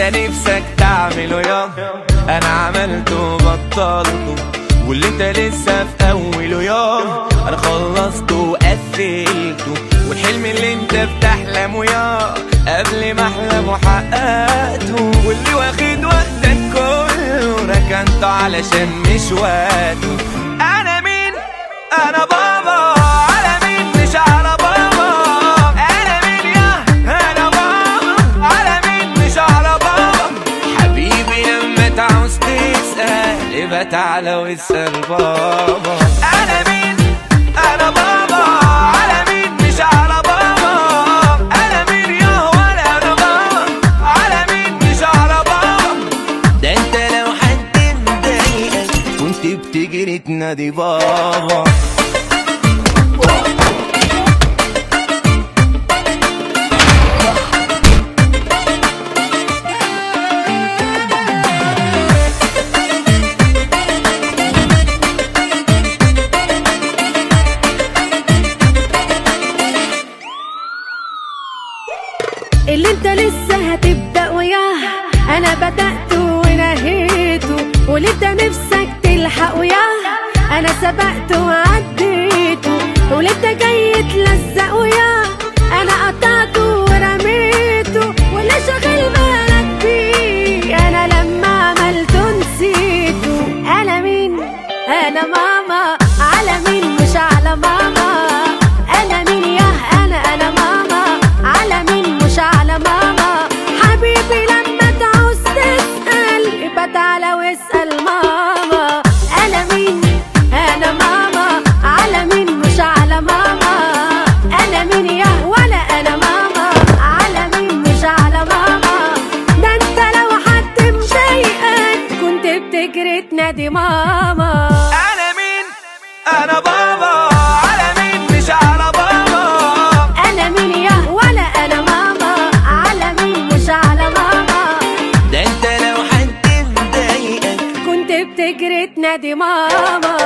نفسك تعمله يا انا عملته وبطلته واللي انت لسه في اوله يا انا خلصته وقفلته والحلم اللي انت بتحلمه يا قبل ما احلم وحققته واللي واخد وقتك كله ركنته علشان مش وقته انا مين انا بابا على مين مش على بابا انا مين يا انا بابا على مين مش على بابا حبيبي لما تعوز تسأل يبقى تعالى واسأل بابا انا مين انا بابا على مين مش على بابا انا مين يا ولا انا بابا على مين مش على بابا ده انت لو حد مضايقك كنت بتجري تنادي بابا اللي انت لسه هتبدأ وياه انا بدأت ونهيته واللي انت نفسك تلحق وياه انا سبقت وعديته واللي انت جاي تلزق وياه انا قطعته ورميته واللي شاغل بالك بيه انا لما عملته نسيته انا مين انا ماما على مين مش على ماما انا مين يا انا انا ماما على مين مش على ماما حبيبي لما تعوز تسأل يبقى تعالى واسأل ماما انا مين انا ماما على مين مش على ماما انا مين يا ولا انا ماما على مين مش على ماما ده انت لو حد مضايقك كنت بتجري تنادي ماما انا مين انا بابا على مين مش على بابا انا مين يا ولا انا ماما على مين مش على ماما ده انت لو حد مضايقك كنت بتجري تنادي ماما